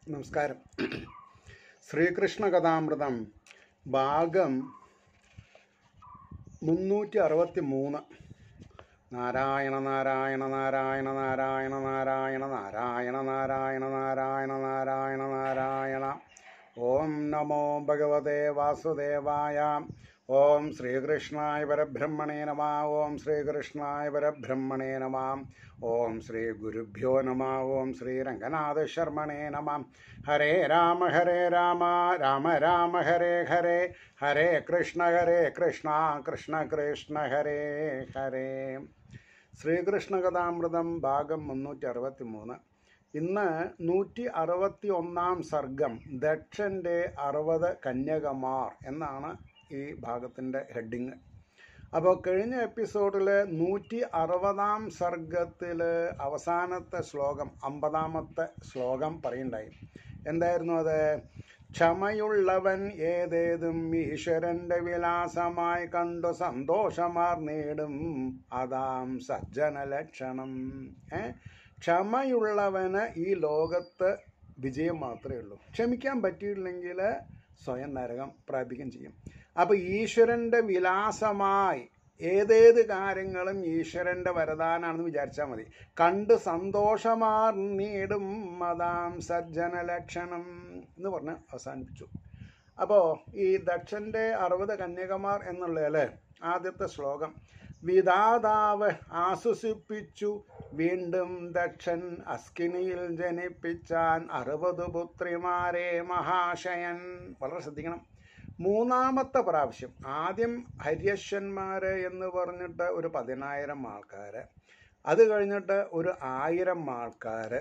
നമസ്കാരം ശ്രീകൃഷ്ണ കഥാമൃതം ഭാഗം മുന്നൂറ്റി അറുപത്തി മൂന്ന് നാരായണ നാരായണ നാരായണ നാരായണ നാരായണ നാരായണ നാരായണ നാരായണ നാരായണ നാരായണ ഓം നമോ ഭഗവതേ വാസുദേവായ ഓം ശ്രീകൃഷ്ണായ പരബ്രഹ്മണേ നമ ഓം ശ്രീകൃഷ്ണായ പരബ്രഹ്മണേ നമ ഓം ശ്രീ ഗുരുഭ്യോ നമ ഓം ശ്രീ രംഗനാഥ ശർമ്മണേ നമ ഹരേ രാമ ഹരേ രാമ രാമ രാമ ഹരേ ഹരേ ഹരേ കൃഷ്ണ ഹരേ കൃഷ്ണ കൃഷ്ണ കൃഷ്ണ ഹരേ ഹരേ ശ്രീകൃഷ്ണ കഥാമൃതം ഭാഗം മുന്നൂറ്റി അറുപത്തി മൂന്ന് ഇന്ന് നൂറ്റി അറുപത്തി ഒന്നാം സർഗം ദക്ഷൻ്റെ അറുപത് കന്യകമാർ എന്നാണ് ഈ ഭാഗത്തിൻ്റെ ഹെഡിങ് അപ്പോൾ കഴിഞ്ഞ എപ്പിസോഡിൽ നൂറ്റി അറുപതാം സർഗത്തിൽ അവസാനത്തെ ശ്ലോകം അമ്പതാമത്തെ ശ്ലോകം പറയുണ്ടായി എന്തായിരുന്നു അത് ക്ഷമയുള്ളവൻ ഏതേതും ഈശ്വരന്റെ വിലാസമായി കണ്ടു സന്തോഷമാർ നേടും അതാം സജ്ജന ലക്ഷണം ഏ ക്ഷമയുള്ളവന് ഈ ലോകത്ത് വിജയം മാത്രമേ ഉള്ളൂ ക്ഷമിക്കാൻ പറ്റിയില്ലെങ്കിൽ സ്വയം നരകം പ്രാപിക്കുകയും ചെയ്യും അപ്പോൾ ഈശ്വരൻ്റെ വിലാസമായി ഏതേത് കാര്യങ്ങളും ഈശ്വരൻ്റെ വരദാനാണെന്ന് വിചാരിച്ചാൽ മതി കണ്ട് സന്തോഷമാർ നേടും മതാം സജ്ജന ലക്ഷണം എന്ന് പറഞ്ഞ് അവസാനിപ്പിച്ചു അപ്പോൾ ഈ ദക്ഷൻ്റെ അറുപത് കന്യകമാർ എന്നുള്ളതല്ലേ ആദ്യത്തെ ശ്ലോകം വിധാതാവ് ആശ്വസിപ്പിച്ചു വീണ്ടും ദക്ഷൻ അസ്കിനിയിൽ ജനിപ്പിച്ചാൻ അറുപത് പുത്രിമാരെ മഹാശയൻ വളരെ ശ്രദ്ധിക്കണം മൂന്നാമത്തെ പ്രാവശ്യം ആദ്യം ഹര്യശ്വന്മാർ എന്ന് പറഞ്ഞിട്ട് ഒരു പതിനായിരം ആൾക്കാർ അത് കഴിഞ്ഞിട്ട് ഒരു ആയിരം ആൾക്കാർ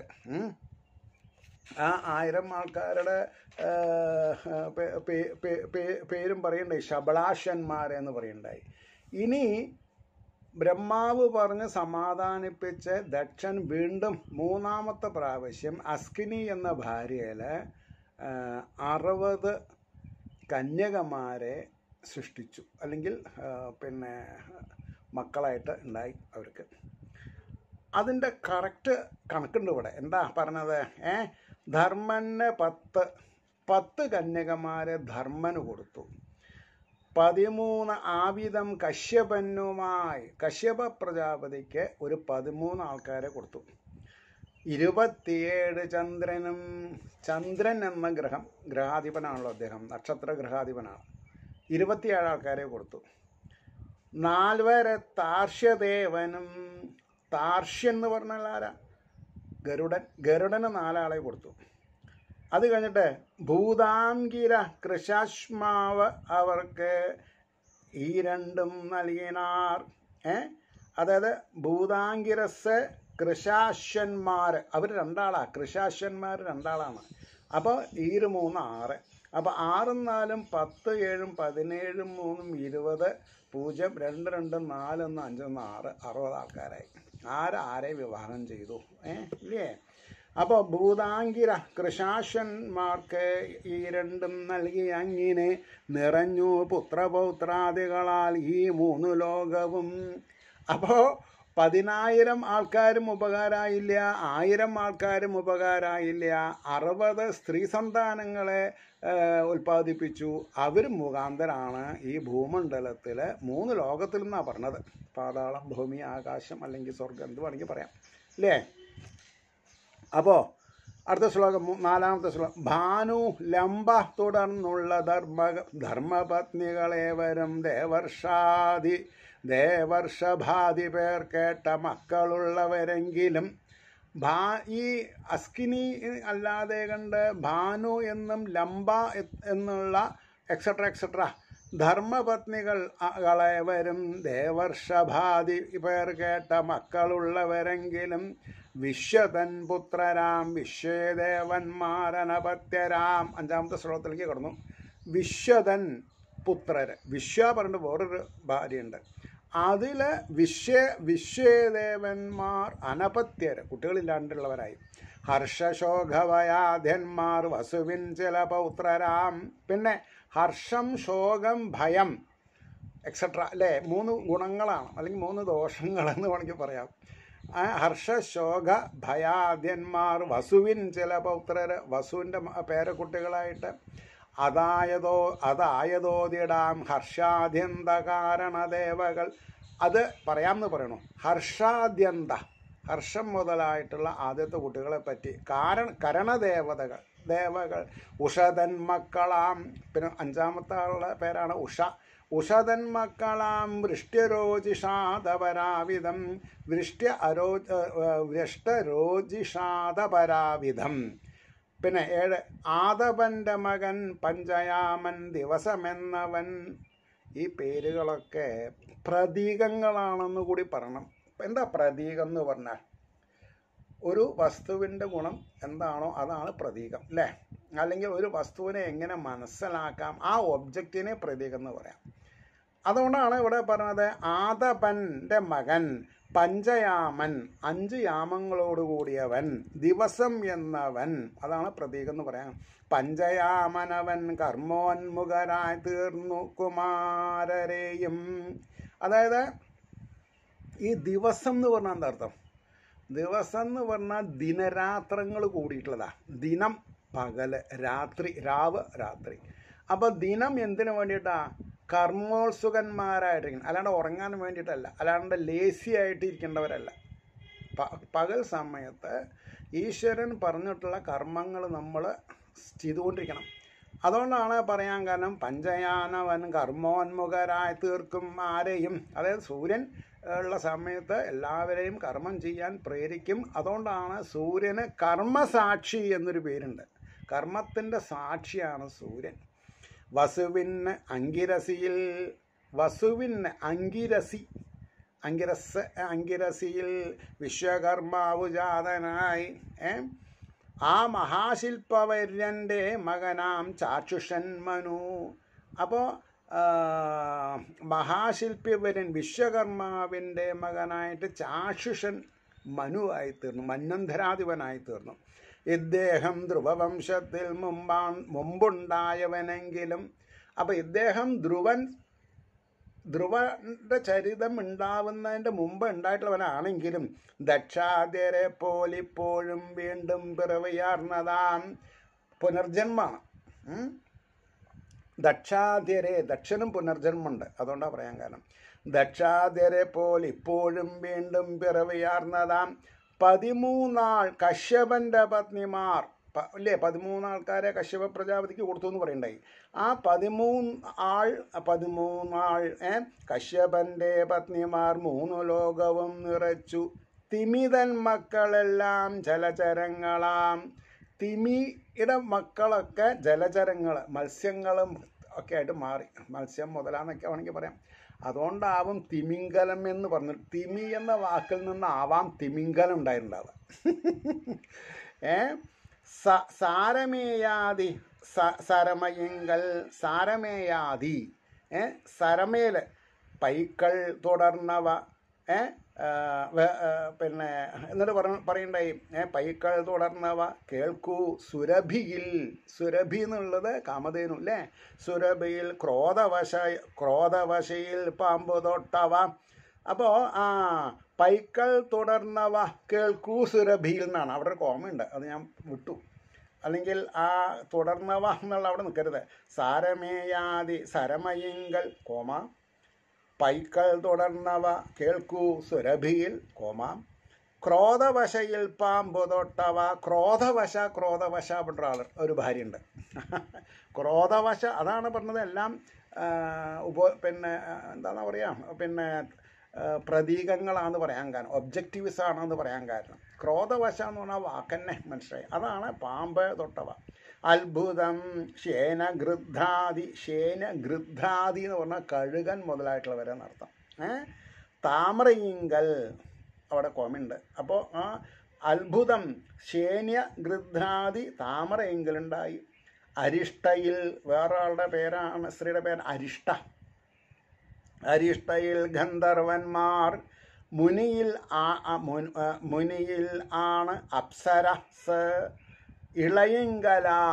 ആ ആയിരം ആൾക്കാരുടെ പേരും പറയണ്ടായി ശബളാശന്മാർ എന്ന് പറയണ്ടായി ഇനി ബ്രഹ്മാവ് പറഞ്ഞ് സമാധാനിപ്പിച്ച് ദക്ഷൻ വീണ്ടും മൂന്നാമത്തെ പ്രാവശ്യം അസ്കിനി എന്ന ഭാര്യയിൽ അറുപത് കന്യകമാരെ സൃഷ്ടിച്ചു അല്ലെങ്കിൽ പിന്നെ മക്കളായിട്ട് ഉണ്ടായി അവർക്ക് അതിൻ്റെ കറക്റ്റ് കണക്കുണ്ട് ഇവിടെ എന്താ പറഞ്ഞത് ഏ ധർമ്മന് പത്ത് പത്ത് കന്യകമാരെ ധർമ്മന് കൊടുത്തു പതിമൂന്ന് ആവിധം കശ്യപനുമായി കശ്യപ പ്രജാപതിക്ക് ഒരു പതിമൂന്ന് ആൾക്കാരെ കൊടുത്തു ഇരുപത്തിയേഴ് ചന്ദ്രനും ചന്ദ്രൻ എന്ന ഗ്രഹം ഗ്രഹാധിപനാണല്ലോ അദ്ദേഹം നക്ഷത്ര ഗ്രഹാധിപനാണ് ഇരുപത്തിയേഴ് ആൾക്കാരെ കൊടുത്തു നാൽവരെ താർഷ്യദേവനും താർഷ്യൻ എന്ന് പറഞ്ഞാൽ ആരാ ഗരുഡൻ ഗരുഡന് നാലാളെ കൊടുത്തു അത് കഴിഞ്ഞിട്ട് ഭൂതാംഗിര കൃഷാശ്മാവ് അവർക്ക് ഈ രണ്ടും നൽകിനാർ ഏ അതായത് ഭൂതാംഗിരസ് കൃഷാശ്വന്മാർ അവർ രണ്ടാളാ കൃഷാശ്വന്മാർ രണ്ടാളാണ് അപ്പോൾ ഈര് മൂന്ന് ആറ് അപ്പോൾ ആറും നാലും പത്ത് ഏഴും പതിനേഴും മൂന്നും ഇരുപത് പൂജ്യം രണ്ട് രണ്ടും നാലൊന്ന് അഞ്ചൊന്ന് ആറ് അറുപത് ആൾക്കാരായി ആരാരെ വിവാഹം ചെയ്തു ഏ ഇല്ലേ അപ്പോൾ ഭൂതാങ്കിര കൃഷാശ്വന്മാർക്ക് ഈ രണ്ടും നൽകി അങ്ങനെ നിറഞ്ഞു പുത്രപൗത്രാദികളാൽ ഈ മൂന്ന് ലോകവും അപ്പോൾ പതിനായിരം ആൾക്കാരും ഉപകാരമായില്ല ആയിരം ആൾക്കാരും ഉപകാരമായില്ല അറുപത് സ്ത്രീ സന്താനങ്ങളെ ഉൽപ്പാദിപ്പിച്ചു അവർ മുഖാന്തരാണ് ഈ ഭൂമണ്ഡലത്തിൽ മൂന്ന് ലോകത്തിൽ നിന്നാണ് പറഞ്ഞത് പാതാളം ഭൂമി ആകാശം അല്ലെങ്കിൽ സ്വർഗം എന്ത് വേണമെങ്കിൽ പറയാം അല്ലേ അപ്പോൾ അടുത്ത ശ്ലോകം നാലാമത്തെ ശ്ലോകം ഭാനു ലംബ തുടർന്നുള്ള ധർമ്മ ധർമ്മപത്നികളേവരും ദേവർഷാദി ദേവർഷഭാതി പേർ കേട്ട മക്കളുള്ളവരെങ്കിലും ഭാ ഈ അസ്കിനി അല്ലാതെ കണ്ട് ഭാനു എന്നും ലംബ എന്നുള്ള എക്സെട്ര എക്സെട്ര ധർമ്മപത്നികൾ കളേവരും ദേവർഷഭാതി പേർ കേട്ട മക്കളുള്ളവരെങ്കിലും വിശ്വതൻ പുത്രരാം വിശ്വദേവന്മാരനപത്യരാം അഞ്ചാമത്തെ ശ്ലോകത്തിലേക്ക് കടന്നു വിശ്വതൻ പുത്രര് വിശ്വ പറഞ്ഞിട്ട് വേറൊരു ഭാര്യയുണ്ട് അതിൽ വിശ്വ വിശ്വദേവന്മാർ അനപത്യര് കുട്ടികളില്ലാണ്ടുള്ളവരായി ഹർഷശോകവയാധ്യന്മാർ വസുവിൻ ചില പൗത്രരാം പിന്നെ ഹർഷം ശോകം ഭയം എക്സെട്ര അല്ലേ മൂന്ന് ഗുണങ്ങളാണ് അല്ലെങ്കിൽ മൂന്ന് ദോഷങ്ങളെന്ന് വേണമെങ്കിൽ പറയാം ആ ഹർഷശോക ഭയാദ്യന്മാർ വസുവിൻ ചില പൗത്രര് വസുവിൻ്റെ പേരക്കുട്ടികളായിട്ട് അതായതോ അതായതോതിടാം ഹർഷാദ്യന്ത കാരണദേവകൾ അത് പറയാമെന്ന് പറയണു ഹർഷാദ്യന്ത ഹർഷം മുതലായിട്ടുള്ള ആദ്യത്തെ കുട്ടികളെ പറ്റി കാരണ കരണദേവതകൾ ദേവകൾ ഉഷതൻ മക്കളാം പിന്നെ അഞ്ചാമത്തെ ആളുടെ പേരാണ് ഉഷ ഉഷതൻ മക്കളാം വൃഷ്ട്യരോജിഷാദപരാവിധം വൃഷ്ട്യ അരോ വൃഷ്ടരോജിഷാദപരാവിധം പിന്നെ ഏഴ് ആദപൻ്റെ മകൻ പഞ്ചയാമൻ ദിവസമെന്നവൻ ഈ പേരുകളൊക്കെ പ്രതീകങ്ങളാണെന്ന് കൂടി പറയണം എന്താ പ്രതീകം എന്ന് പറഞ്ഞാൽ ഒരു വസ്തുവിൻ്റെ ഗുണം എന്താണോ അതാണ് പ്രതീകം അല്ലേ അല്ലെങ്കിൽ ഒരു വസ്തുവിനെ എങ്ങനെ മനസ്സിലാക്കാം ആ ഒബ്ജക്റ്റിനെ പ്രതീകം എന്ന് പറയാം അതുകൊണ്ടാണ് ഇവിടെ പറഞ്ഞത് ആദപൻ്റെ മകൻ പഞ്ചയാമൻ അഞ്ച് യാമങ്ങളോട് കൂടിയവൻ ദിവസം എന്നവൻ അതാണ് പ്രതീകം എന്ന് പറയാം പഞ്ചയാമനവൻ കർമ്മോന്മുഖരായി തീർന്നു കുമാരരെയും അതായത് ഈ ദിവസം എന്ന് പറഞ്ഞാൽ എന്താ അർത്ഥം ദിവസം എന്ന് പറഞ്ഞാൽ ദിനരാത്രങ്ങൾ കൂടിയിട്ടുള്ളതാ ദിനം പകല് രാത്രി രാവ് രാത്രി അപ്പോൾ ദിനം എന്തിനു വേണ്ടിയിട്ടാ കർമ്മോത്സുകന്മാരായിട്ടിരിക്കണം അല്ലാണ്ട് ഉറങ്ങാൻ വേണ്ടിയിട്ടല്ല അല്ലാണ്ട് ലേസി ആയിട്ട് ഇരിക്കേണ്ടവരല്ല പ- പകൽ സമയത്ത് ഈശ്വരൻ പറഞ്ഞിട്ടുള്ള കർമ്മങ്ങൾ നമ്മൾ ചെയ്തുകൊണ്ടിരിക്കണം അതുകൊണ്ടാണ് പറയാൻ കാരണം പഞ്ചയാനവൻ കർമ്മോന്മുഖരായി തീർക്കും ആരെയും അതായത് സൂര്യൻ ഉള്ള സമയത്ത് എല്ലാവരെയും കർമ്മം ചെയ്യാൻ പ്രേരിക്കും അതുകൊണ്ടാണ് സൂര്യന് കർമ്മസാക്ഷി എന്നൊരു പേരുണ്ട് കർമ്മത്തിൻ്റെ സാക്ഷിയാണ് സൂര്യൻ വസുവിന് അങ്കിരസിയിൽ വസുവിന് അങ്കിരസി അങ്കിരസ് അങ്കിരസിയിൽ വിശ്വകർമാവു ജാതനായി ഏ ആ മഹാശില്പവര്യൻ്റെ മകനാം ചാക്ഷുഷൻ മനു അപ്പോൾ മഹാശില്പിവരൻ വിശ്വകർമാവിൻ്റെ മകനായിട്ട് ചാക്ഷുഷൻ മനുവായി തീർന്നു മന്വന്തരാധിപനായി തീർന്നു ഇദ്ദേഹം ധ്രുവവംശത്തിൽ മുമ്പാ മുമ്പുണ്ടായവനെങ്കിലും അപ്പോൾ ഇദ്ദേഹം ധ്രുവൻ ധ്രുവന്റെ ചരിതം ഉണ്ടാവുന്നതിൻ്റെ മുമ്പ് ഉണ്ടായിട്ടുള്ളവനാണെങ്കിലും ദക്ഷാദ്യരെ പോലിപ്പോഴും വീണ്ടും പിറവിയാർന്നതാം പുനർജന്മാണ് ഉം. ദക്ഷാദ്യരെ ദക്ഷനും പുനർജന്മുണ്ട് അതുകൊണ്ടാണ് പറയാൻ കാരണം ദക്ഷാദ്യരെ പോലെ ഇപ്പോഴും വീണ്ടും പിറവിയാർന്നതാം പതിമൂന്നാൾ കശ്യപന്റെ പത്നിമാർ പ- ഇല്ലേ പതിമൂന്ന് ആൾക്കാരെ കശ്യപ പ്രജാപതിക്ക് കൊടുത്തു എന്ന് പറയണ്ടായി ആ പതിമൂന്ന് ആൾ പതിമൂന്നാൾ ഏ കശ്യപന്റെ പത്നിമാർ മൂന്നു ലോകവും നിറച്ചു തിമിതൻ മക്കളെല്ലാം ജലചരങ്ങളാം തിമിയുടെ മക്കളൊക്കെ ജലചരങ്ങൾ മത്സ്യങ്ങളും ഒക്കെ ആയിട്ട് മാറി മത്സ്യം മുതലാന്നൊക്കെ വേണമെങ്കിൽ പറയാം അതുകൊണ്ടാവും തിമിംഗലം എന്ന് പറഞ്ഞു തിമി എന്ന വാക്കിൽ നിന്നാവാം തിമിംഗലം ഉണ്ടായിട്ടുണ്ടാവുക ഏ സ സാരമേയാതി സ സരമയങ്കൽ സാരമേയാതി ഏ സരമേല് പൈക്കൾ തുടർന്നവ ഏ ആ, വേ- ആ, പിന്നെ എന്നിട്ട് പറ പറയണ്ടായി ഏ പൈക്കൾ തുടർന്നവ കേൾക്കൂ സുരഭിയിൽ സുരഭി എന്നുള്ളത് കാമധേനു അല്ലേ സുരഭിയിൽ ക്രോധവശ ക്രോധവശയിൽ പാമ്പ് തൊട്ടവ അപ്പോൾ ആ പൈക്കൾ തുടർന്നവ കേൾക്കൂ സുരഭിയിൽ നിന്നാണ് അവിടെ ഒരു കോമയുണ്ട് അത് ഞാൻ വിട്ടു അല്ലെങ്കിൽ ആ തുടർന്നവ എന്നുള്ള അവിടെ നിൽക്കരുത് സാരമേയാതി സരമയിങ്കൽ കോമ പൈക്കൾ തുടർന്നവ കേൾക്കൂ സുരഭിയിൽ കോമ ക്രോധവശയിൽ പാമ്പ് തൊട്ടവ ക്രോധവശ ക്രോധവശ പറഞ്ഞ ആൾ ഒരു ഭാര്യയുണ്ട് ക്രോധവശ അതാണ് പറഞ്ഞത് എല്ലാം ആ, ഉപ പിന്നെ ആ, എന്താണെന്ന് പറയാം പിന്നെ ആ, പ്രതീകങ്ങളാണെന്ന് പറയാൻ കാരണം ഒബ്ജക്റ്റീവ്സ് ആണെന്ന് പറയാൻ കാരണം ക്രോധവശ എന്ന് പറഞ്ഞാൽ വാക്കന്നെ മനസ്സിലായി അതാണ് പാമ്പ് തൊട്ടവ അത്ഭുതം ശേനഗൃദ്ധാദി ശേനഗൃദ്ധാദി എന്ന് പറഞ്ഞാൽ കഴുകൻ മുതലായിട്ടുള്ളവരെന്നർത്ഥം ഏ താമരയിങ്കൽ അവിടെ കോമുണ്ട് അപ്പോൾ ആ അത്ഭുതം ശേന്യ ഗൃദ്ധാദി താമരയിങ്കലുണ്ടായി അരിഷ്ടയിൽ വേറെ ആളുടെ പേരാണ് സ്ത്രീയുടെ പേര് അരിഷ്ട അരിഷ്ടയിൽ ഗന്ധർവന്മാർ മുനിയിൽ ആ ആ, മുൻ- ആ, മുനിയിൽ ആണ് അപ്സരസ് ഇളയിങ്കലാം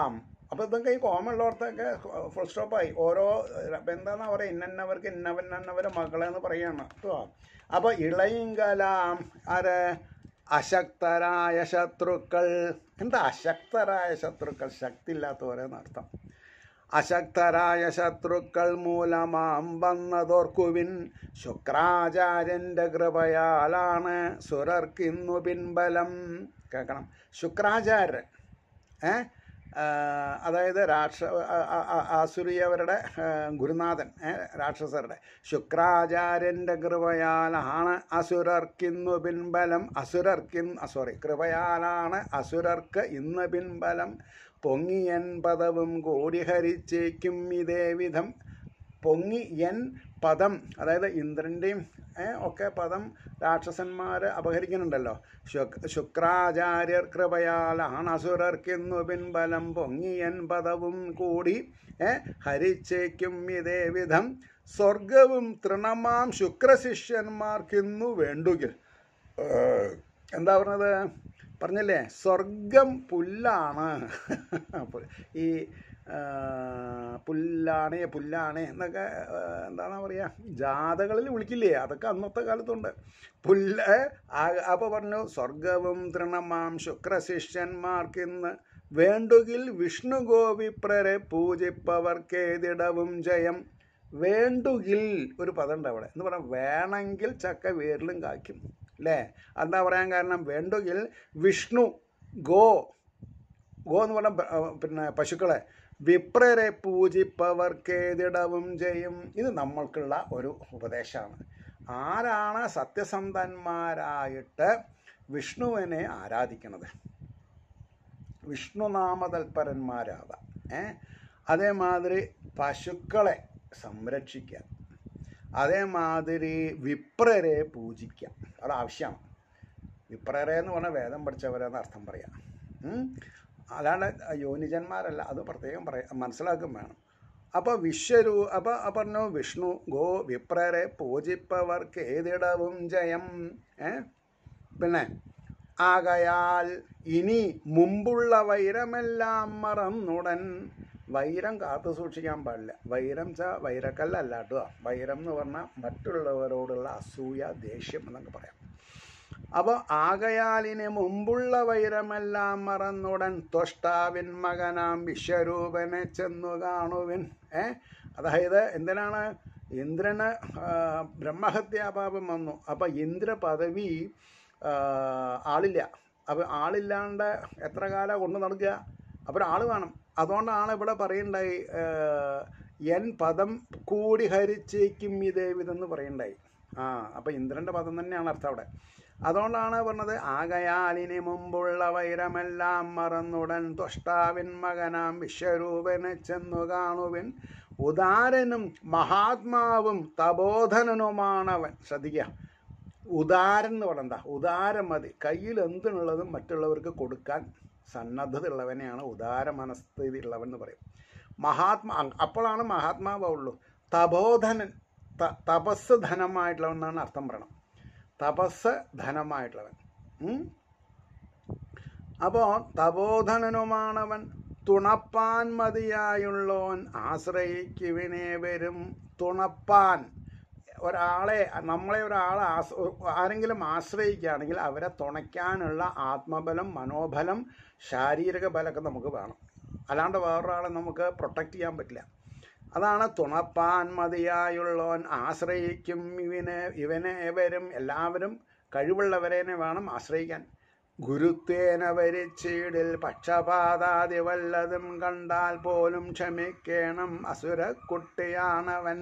അപ്പോൾ ഇതൊക്കെ ഈ കോമൺ ഉള്ളവർക്കൊക്കെ ഫുൾ സ്റ്റോപ്പായി ഓരോ ഇപ്പം എന്താണെന്നാ പറയുക ഇന്നവർക്ക് ഇന്നവന്നവരെ മകളെന്ന് പറയാണ് കേട്ടോ അപ്പോൾ ഇളയിങ്കലാം ആര് അശക്തരായ ശത്രുക്കൾ എന്താ അശക്തരായ ശത്രുക്കൾ ശക്തി ഇല്ലാത്തവരെന്നർത്ഥം അശക്തരായ ശത്രുക്കൾ മൂലമാം വന്നതോർക്കുവിൻ ശുക്രാചാര്യൻ്റെ കൃപയാലാണ് സുരർക്കിന്നു പിൻബലം കേൾക്കണം ശുക്രാചാര്യൻ ഏ ആ, അതായത് രാക്ഷ ആ- ആ- ആ- ആസുരിയവരുടെ ആ, ഗുരുനാഥൻ ഏ, രാക്ഷസരുടെ ശുക്രാചാര്യൻ്റെ കൃപയാലാണ് അസുരർക്കിന്നു പിൻബലം അസുരർക്കിൻ സോറി കൃപയാലാണ് അസുരർക്ക് ഇന്ന് പിൻബലം പൊങ്ങിയൻ പദവും കോടി ഹരിച്ചേക്കും ഇതേ വിധം പൊങ്ങി എൻ പദം അതായത് ഇന്ദ്രൻ്റെയും ഒക്കെ പദം രാക്ഷസന്മാർ അപഹരിക്കുന്നുണ്ടല്ലോ ശുക് ശുക്രാചാര്യർ കൃപയാലാണ് അസുരർക്കിന്നു പിൻബലം പൊങ്ങിയൻ പദവും കൂടി ഏ, ഹരിച്ചേക്കും ഇതേ വിധം സ്വർഗവും തൃണമാം ശുക്രശിഷ്യന്മാർക്കിന്നു വേണ്ടുകിൽ ഏഹ്, എന്താ പറഞ്ഞത് പറഞ്ഞില്ലേ സ്വർഗം പുല്ലാണ് ഈ ആ, പുല്ലാണേ പുല്ലാണേ എന്നൊക്കെ ആ, എന്താണ് പറയുക ജാഥകളിൽ വിളിക്കില്ലേ അതൊക്കെ അന്നത്തെ കാലത്തുണ്ട് പുല്ല് അപ്പോൾ പറഞ്ഞു സ്വർഗവും തൃണമാം ശുക്രശിഷ്യന്മാർക്കിന്ന് വേണ്ടുകിൽ വിഷ്ണു ഗോവിപ്രരെ പൂജിപ്പവർക്കേതിടവും ജയം വേണ്ടുകിൽ ഒരു പദമുണ്ട് അവിടെ എന്ന് പറഞ്ഞാൽ വേണമെങ്കിൽ ചക്ക വേരിലും കായ്ക്കും അല്ലേ എന്താ പറയാൻ കാരണം വേണ്ടുകിൽ വിഷ്ണു ഗോ ഗോ എന്ന് പറഞ്ഞ പ- ആ, പിന്നെ പശുക്കളെ വിപ്രരെ പൂജിപ്പവർക്കേതിടവും ചെയ്യും ഇത് നമ്മൾക്കുള്ള ഒരു ഉപദേശമാണ് ആരാണ് സത്യസന്ധന്മാരായിട്ട് വിഷ്ണുവിനെ ആരാധിക്കുന്നത് വിഷ്ണുനാമതൽപരന്മാരാവാം ഏ അതേമാതിരി പശുക്കളെ സംരക്ഷിക്കുക അതേമാതിരി വിപ്രരെ പൂജിക്കുക അത് ആവശ്യമാണ് വിപ്രരെ എന്ന് പറഞ്ഞാൽ വേദം പഠിച്ചവരെന്ന് അർത്ഥം പറയാം ഉം? അല്ലാണ്ട് യോനിജന്മാരല്ല അത് പ്രത്യേകം പറയാം മനസ്സിലാക്കും വേണം അപ്പോൾ വിശ്വരൂ അപ്പോൾ പറഞ്ഞു വിഷ്ണു ഗോ വിപ്രരെ പൂജിപ്പവർക്ക് ഏതിടവും ജയം ഏ പിന്നെ ആകയാൽ ഇനി മുമ്പുള്ള വൈരമെല്ലാം മറന്നുടൻ വൈരം കാത്തു സൂക്ഷിക്കാൻ പാടില്ല വൈരം ച വൈരക്കല്ലല്ല കേട്ടോ വൈരം എന്ന് പറഞ്ഞാൽ മറ്റുള്ളവരോടുള്ള അസൂയ ദേഷ്യം എന്നൊക്കെ പറയാം അപ്പോൾ ആകയാലിന് മുമ്പുള്ള വൈരമെല്ലാം മറന്നുടൻ ത്വഷ്ടാവിൻ മകനാം വിശ്വരൂപനെ ചെന്നു കാണുവിൻ ഏ അതായത് എന്തിനാണ് ഇന്ദ്രന് ആ, ബ്രഹ്മഹത്യാപാപം വന്നു അപ്പോൾ ഇന്ദ്ര പദവി ആ, ആളില്ല അപ്പോൾ ആളില്ലാണ്ട് എത്ര കാലം കൊണ്ട് നടക്കുക അപ്പോൾ ആൾ വേണം അതുകൊണ്ടാണ് ഇവിടെ പറയുണ്ടായി ആ, എൻ പദം കൂടി ഹരിച്ചേക്കും ഇതേവിധെന്ന് പറയുണ്ടായി ആ അപ്പോൾ ഇന്ദ്രൻ്റെ പദം തന്നെയാണ് അർത്ഥം അവിടെ അതുകൊണ്ടാണ് പറഞ്ഞത് ആകയാലിന് മുമ്പുള്ള വൈരമെല്ലാം മറന്നുടൻ ത്വഷ്ടാവിൻ മകനാം വിശ്വരൂപനെ ചെന്നു കാണുവിൻ ഉദാരനും മഹാത്മാവും തബോധനനുമാണവൻ ശ്രദ്ധിക്കുക ഉദാരൻ എന്ന് പറഞ്ഞാൽ എന്താ ഉദാരം മതി കയ്യിൽ എന്തിനുള്ളതും മറ്റുള്ളവർക്ക് കൊടുക്കാൻ സന്നദ്ധത ഉള്ളവനെയാണ് ഉദാര മനസ്ഥിതി ഉള്ളവൻ എന്ന് പറയും മഹാത്മാ അപ്പോഴാണ് മഹാത്മാവുള്ളൂ തപോധനൻ ത തപസ് ധനമായിട്ടുള്ളവൻ എന്നാണ് അർത്ഥം പറയണം തപസ് ധനമായിട്ടുള്ളവൻ ഉം? അപ്പോൾ തപോധനനുമാണവൻ തുണപ്പാൻ മതിയായുള്ളവൻ ആശ്രയിക്കുവിനെ വരും തുണപ്പാൻ ഒരാളെ നമ്മളെ ഒരാളെ ആസ് ആരെങ്കിലും ആശ്രയിക്കുകയാണെങ്കിൽ അവരെ തുണയ്ക്കാനുള്ള ആത്മബലം മനോബലം ശാരീരിക ബലമൊക്കെ നമുക്ക് വേണം അല്ലാണ്ട് വേറൊരാളെ നമുക്ക് പ്രൊട്ടക്റ്റ് ചെയ്യാൻ പറ്റില്ല അതാണ് തുണപ്പാൻ മതിയായുള്ളവൻ ആശ്രയിക്കും ഇവന് ഇവനെ ഏവരും എല്ലാവരും കഴിവുള്ളവരേനെ വേണം ആശ്രയിക്കാൻ ഗുരുത്വേന വരിച്ചീടിൽ പക്ഷപാതാതി വല്ലതും കണ്ടാൽ പോലും ക്ഷമിക്കണം അസുര കുട്ടിയാണവൻ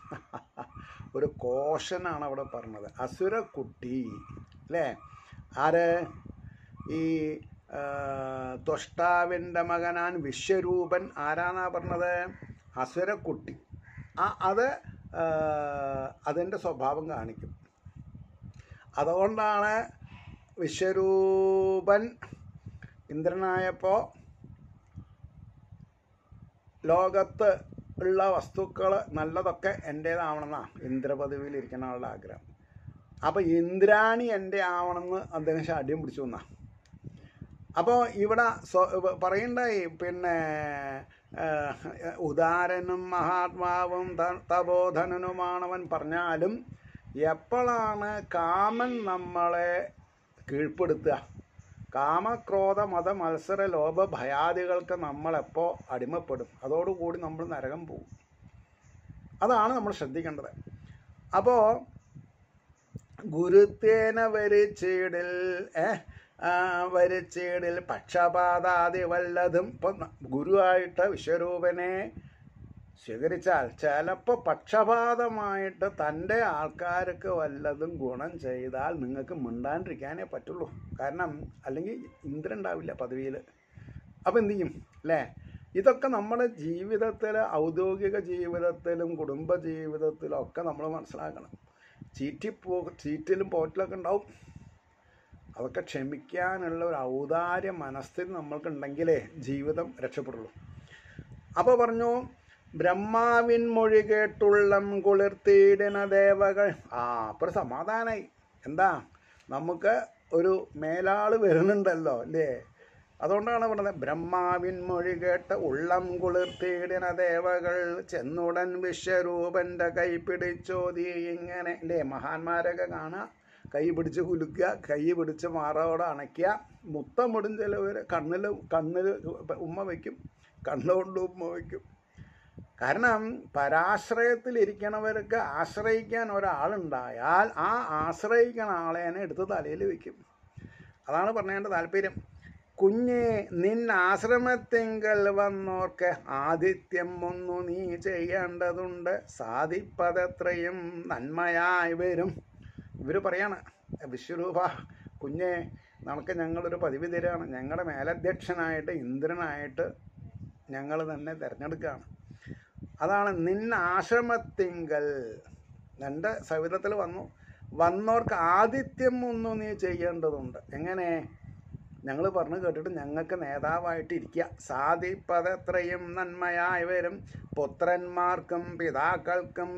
ഒരു കോശനാണ് അവിടെ പറഞ്ഞത് അസുര കുട്ടി അല്ലേ ആര് ഈ ആ, ത്വഷ്ടാവിൻ്റെ മകനാൻ വിശ്വരൂപൻ ആരാന്നാ പറഞ്ഞത് അസുരക്കുട്ടി ആ അത് ആ, അതിൻ്റെ സ്വഭാവം കാണിക്കും അതുകൊണ്ടാണ് വിശ്വരൂപൻ ഇന്ദ്രനായപ്പോൾ ലോകത്ത് ഉള്ള വസ്തുക്കൾ നല്ലതൊക്കെ എൻ്റേതാവണമെന്നാണ് ഇന്ദ്രപദവിയിൽ ഇരിക്കുന്ന ആളുടെ ആഗ്രഹം അപ്പോൾ ഇന്ദ്രാണി എൻ്റെ ആവണമെന്ന് അദ്ദേഹം ശാഠ്യം പിടിച്ചു എന്നാ അപ്പോൾ ഇവിടെ സ്വ- പറയണ്ടായി പിന്നെ ആ, ഉദാരനും മഹാത്മാവും ത- തപോധനനുമാണവൻ പറഞ്ഞാലും എപ്പോഴാണ് കാമൻ നമ്മളെ കീഴ്പ്പെടുത്തുക കാമക്രോധ മത മത്സര ലോഭ ഭയാദികൾക്ക് നമ്മളെപ്പോൾ അടിമപ്പെടും അതോടുകൂടി നമ്മൾ നരകം പോകും അതാണ് നമ്മൾ ശ്രദ്ധിക്കേണ്ടത് അപ്പോൾ ഗുരുത്തേന വരിച്ചീടിൽ ഏ ആ, വരിച്ചീടിൽ പക്ഷപാതാദി വല്ലതും ഇപ്പം ന- ഗുരുവായിട്ട് വിശ്വരൂപനെ സ്വീകരിച്ചാൽ ചിലപ്പോൾ പക്ഷപാതമായിട്ട് തൻ്റെ ആൾക്കാർക്ക് വല്ലതും ഗുണം ചെയ്താൽ നിങ്ങൾക്ക് മിണ്ടാണ്ടിരിക്കാനേ പറ്റുള്ളൂ കാരണം അല്ലെങ്കിൽ ഇന്ദ്രൻ ഉണ്ടാവില്ല പദവിയിൽ അപ്പോൾ എന്ത് ചെയ്യും അല്ലേ ഇതൊക്കെ നമ്മുടെ ജീവിതത്തിൽ ഔദ്യോഗിക ജീവിതത്തിലും കുടുംബ ജീവിതത്തിലും ഒക്കെ നമ്മൾ മനസ്സിലാക്കണം ചീറ്റിപ്പോ ചീറ്റിലും പോറ്റിലൊക്കെ ഉണ്ടാവും അതൊക്കെ ക്ഷമിക്കാനുള്ള ഒരു ഔദാര്യ മനസ്ഥിതി നമ്മൾക്കുണ്ടെങ്കിലേ ജീവിതം രക്ഷപ്പെടുള്ളൂ അപ്പോൾ പറഞ്ഞു ബ്രഹ്മാവിൻ മൊഴി കേട്ടുള്ളം കുളിർത്തീടിന ദേവകൾ ആ അപ്പോൾ സമാധാനായി എന്താ നമുക്ക് ഒരു മേലാള് വരുന്നുണ്ടല്ലോ അല്ലേ അതുകൊണ്ടാണ് പറഞ്ഞത് ബ്രഹ്മാവിൻ മൊഴി കേട്ട് ഉള്ളം കുളിർത്തീടിന ദേവകൾ ചെന്നുടൻ വിശ്വരൂപന്റെ കൈ പിടിച്ചോതി ഇങ്ങനെ അല്ലേ മഹാന്മാരൊക്കെ കാണുക കൈ പിടിച്ച് കുലുക്കുക കൈ പിടിച്ച് മാറോടെ അണയ്ക്കുക മുത്തം മുടും ചിലവർ കണ്ണിൽ കണ്ണിൽ ഉമ്മ വയ്ക്കും കണ്ണുകൊണ്ട് ഉമ്മ വയ്ക്കും കാരണം പരാശ്രയത്തിലിരിക്കണവർക്ക് ആശ്രയിക്കാൻ ഒരാളുണ്ടായാൽ ആ ആശ്രയിക്കണ ആളേനെ എടുത്ത് തലയിൽ വെക്കും അതാണ് പറഞ്ഞതിൻ്റെ താല്പര്യം കുഞ്ഞെ നിൻ ആശ്രമത്തിങ്കൽ വന്നോർക്ക് ആദിത്യം ഒന്നു നീ ചെയ്യേണ്ടതുണ്ട് സാധിപ്പതത്രയും നന്മയായി വരും ഇവർ പറയാണ് വിശ്വരൂപ കുഞ്ഞെ നമുക്ക് ഞങ്ങളൊരു പതിവ് തരാണ് ഞങ്ങളുടെ മേലധ്യക്ഷനായിട്ട് ഇന്ദ്രനായിട്ട് ഞങ്ങൾ തന്നെ തിരഞ്ഞെടുക്കുകയാണ് അതാണ് നിന്ന ആശ്രമത്തിങ്കൽ എൻ്റെ സവിധത്തിൽ വന്നു വന്നവർക്ക് ആദിത്യം ഒന്നും നീ ചെയ്യേണ്ടതുണ്ട് എങ്ങനെ ഞങ്ങൾ പറഞ്ഞു കേട്ടിട്ട് ഞങ്ങൾക്ക് നേതാവായിട്ട് ഇരിക്കുക സാധിപ്പതെത്രയും നന്മയായി വരും പുത്രന്മാർക്കും പിതാക്കൾക്കും